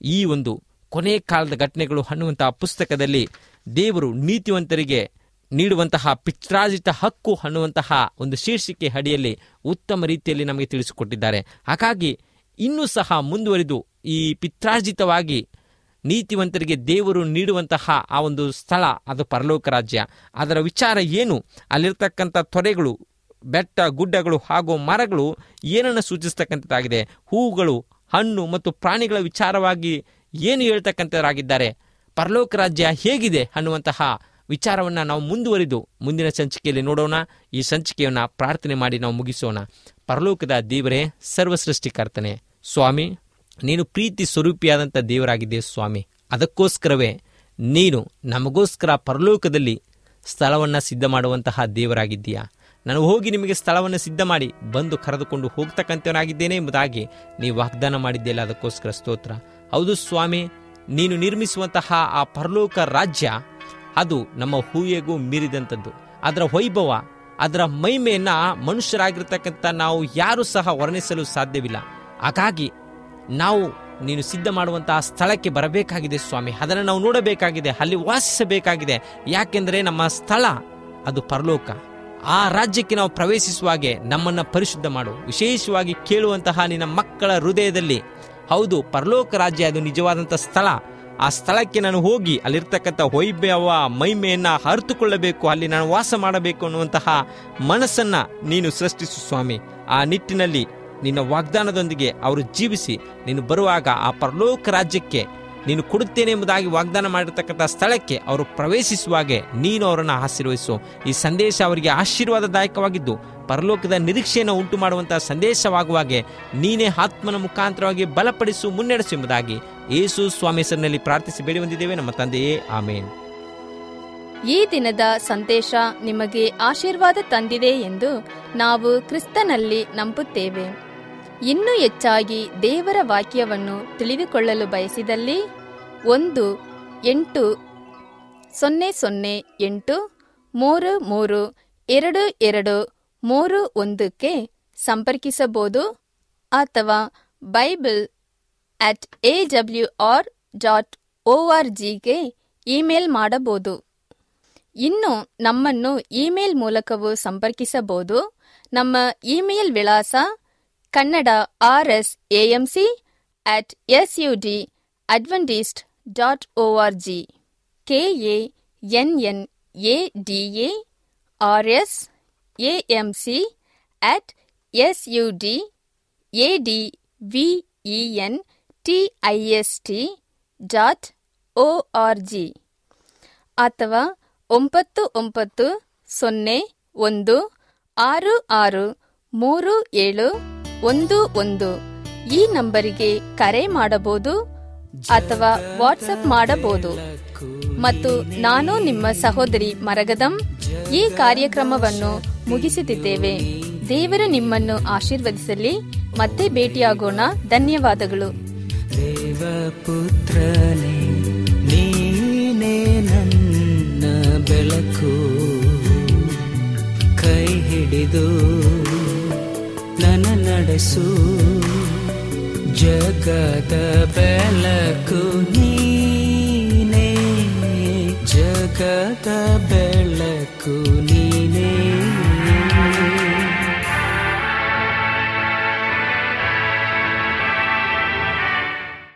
ಈ ಒಂದು ಕೊನೆ ಕಾಲದ ಘಟನೆಗಳು ಅನ್ನುವಂತಹ ಪುಸ್ತಕದಲ್ಲಿ ದೇವರು ನೀತಿವಂತರಿಗೆ ನೀಡುವಂತಹ ಪಿತ್ರಾಜಿತ ಹಕ್ಕು ಅನ್ನುವಂತಹ ಒಂದು ಶೀರ್ಷಿಕೆ ಅಡಿಯಲ್ಲಿ ಉತ್ತಮ ರೀತಿಯಲ್ಲಿ ನಮಗೆ ತಿಳಿಸಿಕೊಟ್ಟಿದ್ದಾರೆ ಹಾಗಾಗಿ ಇನ್ನೂ ಸಹ ಮುಂದುವರಿದು ಈ ಪಿತ್ರಾರ್ಜಿತವಾಗಿ ನೀತಿವಂತರಿಗೆ ದೇವರು ನೀಡುವಂತಹ ಆ ಒಂದು ಸ್ಥಳ ಅದು ಪರಲೋಕ ರಾಜ್ಯ ಅದರ ವಿಚಾರ ಏನು ಅಲ್ಲಿರ್ತಕ್ಕಂಥ ತೊರೆಗಳು ಬೆಟ್ಟ ಗುಡ್ಡಗಳು ಹಾಗೂ ಮರಗಳು ಏನನ್ನು ಸೂಚಿಸ್ತಕ್ಕಂಥದ್ದಾಗಿದೆ ಹೂವುಗಳು ಹಣ್ಣು ಮತ್ತು ಪ್ರಾಣಿಗಳ ವಿಚಾರವಾಗಿ ಏನು ಹೇಳ್ತಕ್ಕಂಥವರಾಗಿದ್ದಾರೆ ಪರಲೋಕ ರಾಜ್ಯ ಹೇಗಿದೆ ಅನ್ನುವಂತಹ ವಿಚಾರವನ್ನು ನಾವು ಮುಂದುವರಿದು ಮುಂದಿನ ಸಂಚಿಕೆಯಲ್ಲಿ ನೋಡೋಣ ಈ ಸಂಚಿಕೆಯನ್ನು ಪ್ರಾರ್ಥನೆ ಮಾಡಿ ನಾವು ಮುಗಿಸೋಣ ಪರಲೋಕದ ದೇವರೇ ಸರ್ವ ಸೃಷ್ಟಿಕರ್ತನೆ ಸ್ವಾಮಿ ನೀನು ಪ್ರೀತಿ ಸ್ವರೂಪಿಯಾದಂಥ ದೇವರಾಗಿದ್ದೆ ಸ್ವಾಮಿ ಅದಕ್ಕೋಸ್ಕರವೇ ನೀನು ನಮಗೋಸ್ಕರ ಪರಲೋಕದಲ್ಲಿ ಸ್ಥಳವನ್ನು ಸಿದ್ಧ ಮಾಡುವಂತಹ ದೇವರಾಗಿದ್ದೀಯಾ ನಾನು ಹೋಗಿ ನಿಮಗೆ ಸ್ಥಳವನ್ನು ಸಿದ್ಧ ಮಾಡಿ ಬಂದು ಕರೆದುಕೊಂಡು ಹೋಗ್ತಕ್ಕಂಥವನಾಗಿದ್ದೇನೆ ಎಂಬುದಾಗಿ ನೀವು ವಾಗ್ದಾನ ಮಾಡಿದ್ದೆಲ್ಲ ಅದಕ್ಕೋಸ್ಕರ ಸ್ತೋತ್ರ ಹೌದು ಸ್ವಾಮಿ ನೀನು ನಿರ್ಮಿಸುವಂತಹ ಆ ಪರಲೋಕ ರಾಜ್ಯ ಅದು ನಮ್ಮ ಹೂಯೆಗೂ ಮೀರಿದಂಥದ್ದು ಅದರ ವೈಭವ ಅದರ ಮಹಿಮೆಯನ್ನ ಮನುಷ್ಯರಾಗಿರ್ತಕ್ಕಂಥ ನಾವು ಯಾರೂ ಸಹ ವರ್ಣಿಸಲು ಸಾಧ್ಯವಿಲ್ಲ ಹಾಗಾಗಿ ನಾವು ನೀನು ಸಿದ್ಧ ಮಾಡುವಂತಹ ಸ್ಥಳಕ್ಕೆ ಬರಬೇಕಾಗಿದೆ ಸ್ವಾಮಿ ಅದನ್ನು ನಾವು ನೋಡಬೇಕಾಗಿದೆ ಅಲ್ಲಿ ವಾಸಿಸಬೇಕಾಗಿದೆ ಯಾಕೆಂದರೆ ನಮ್ಮ ಸ್ಥಳ ಅದು ಪರಲೋಕ ಆ ರಾಜ್ಯಕ್ಕೆ ನಾವು ಪ್ರವೇಶಿಸುವಾಗೆ ನಮ್ಮನ್ನ ಪರಿಶುದ್ಧ ಮಾಡು ವಿಶೇಷವಾಗಿ ಕೇಳುವಂತಹ ನಿನ್ನ ಮಕ್ಕಳ ಹೃದಯದಲ್ಲಿ ಹೌದು ಪರಲೋಕ ರಾಜ್ಯ ಅದು ನಿಜವಾದಂಥ ಸ್ಥಳ ಆ ಸ್ಥಳಕ್ಕೆ ನಾನು ಹೋಗಿ ಅಲ್ಲಿರ್ತಕ್ಕಂಥ ವೈಭವ ಮಹಿಮೆಯನ್ನ ಅರಿತುಕೊಳ್ಳಬೇಕು ಅಲ್ಲಿ ನಾನು ವಾಸ ಮಾಡಬೇಕು ಅನ್ನುವಂತಹ ಮನಸ್ಸನ್ನ ನೀನು ಸೃಷ್ಟಿಸು ಸ್ವಾಮಿ ಆ ನಿಟ್ಟಿನಲ್ಲಿ ನಿನ್ನ ವಾಗ್ದಾನದೊಂದಿಗೆ ಅವರು ಜೀವಿಸಿ ನೀನು ಬರುವಾಗ ಆ ಪರಲೋಕ ರಾಜ್ಯಕ್ಕೆ ನೀನು ಕೊಡುತ್ತೇನೆ ಎಂಬುದಾಗಿ ವಾಗ್ದಾನ ಮಾಡಿರ್ತಕ್ಕಂಥ ಸ್ಥಳಕ್ಕೆ ಅವರು ಪ್ರವೇಶಿಸುವಾಗೆ ನೀನು ಅವರನ್ನು ಆಶೀರ್ವದಿಸು ಈ ಸಂದೇಶ ಅವರಿಗೆ ಆಶೀರ್ವಾದದಾಯಕವಾಗಿದ್ದು ಪರಲೋಕದ ನಿರೀಕ್ಷೆಯನ್ನು ಉಂಟು ಮಾಡುವಂತಹ ಸಂದೇಶವಾಗುವಾಗೆ ನೀನೇ ಆತ್ಮನ ಮುಖಾಂತರವಾಗಿ ಬಲಪಡಿಸು ಮುನ್ನಡೆಸು ಎಂಬುದಾಗಿ ಯೇಸು ಸ್ವಾಮಿ ಹೆಸರಿನಲ್ಲಿ ಪ್ರಾರ್ಥಿಸಿ ಬೇಡಿ ಬಂದಿದ್ದೇವೆ ನಮ್ಮ ತಂದೆಯೇ ಆಮೇನ್ ಈ ದಿನದ ಸಂದೇಶ ನಿಮಗೆ ಆಶೀರ್ವಾದ ತಂದಿದೆ ಎಂದು ನಾವು ಕ್ರಿಸ್ತನಲ್ಲಿ ನಂಬುತ್ತೇವೆ ಇನ್ನೂ ಹೆಚ್ಚಾಗಿ ದೇವರ ವಾಕ್ಯವನ್ನು ತಿಳಿದುಕೊಳ್ಳಲು ಬಯಸಿದಲ್ಲಿ ಒಂದು ಎಂಟು ಸೊನ್ನೆ ಸೊನ್ನೆ ಎಂಟು ಮೂರು ಮೂರು ಎರಡು ಎರಡು ಮೂರು ಒಂದಕ್ಕೆ ಸಂಪರ್ಕಿಸಬಹುದು ಅಥವಾ Bible at A W R dot O R ಜಿಗೆ ಇಮೇಲ್ ಮಾಡಬಹುದು ಇನ್ನು ನಮ್ಮನ್ನು ಇಮೇಲ್ ಮೂಲಕವೂ ಸಂಪರ್ಕಿಸಬಹುದು ನಮ್ಮ ಇಮೇಲ್ ವಿಳಾಸ Kannada R S A M C at S U D Adventist dot O R G K A N N A D A R S A M C at S U D A D V E N T I S T dot O R G ಅಥವಾ ಒಂಬತ್ತು ಒಂಬತ್ತು ಸೊನ್ನೆ ಒಂದು ಆರು ಆರು ಮೂರು ಏಳು ಒಂದು ಒಂದು ಈ ನಂಬರಿಗೆ ಕರೆ ಮಾಡಬಹುದು ಅಥವಾ ವಾಟ್ಸಪ್ ಮಾಡಬಹುದು ಮತ್ತು ನಾನು ನಿಮ್ಮ ಸಹೋದರಿ ಮರಗದಂ ಈ ಕಾರ್ಯಕ್ರಮವನ್ನು ಮುಗಿಸುತ್ತಿದ್ದೇವೆ ದೇವರು ನಿಮ್ಮನ್ನು ಆಶೀರ್ವದಿಸಲಿ ಮತ್ತೆ ಭೇಟಿಯಾಗೋಣ ಧನ್ಯವಾದಗಳು ದೇವಪುತ್ರನೇ ನೀನೇ ನನ್ನ ಬೆಳಕು ಕೈ ಹಿಡಿದು ನನ್ನ ನಡೆಸು ಜಗದ ಬೆಳಕು ನೀನೇ ಜಗದ ಬೆಳಕು ನೀ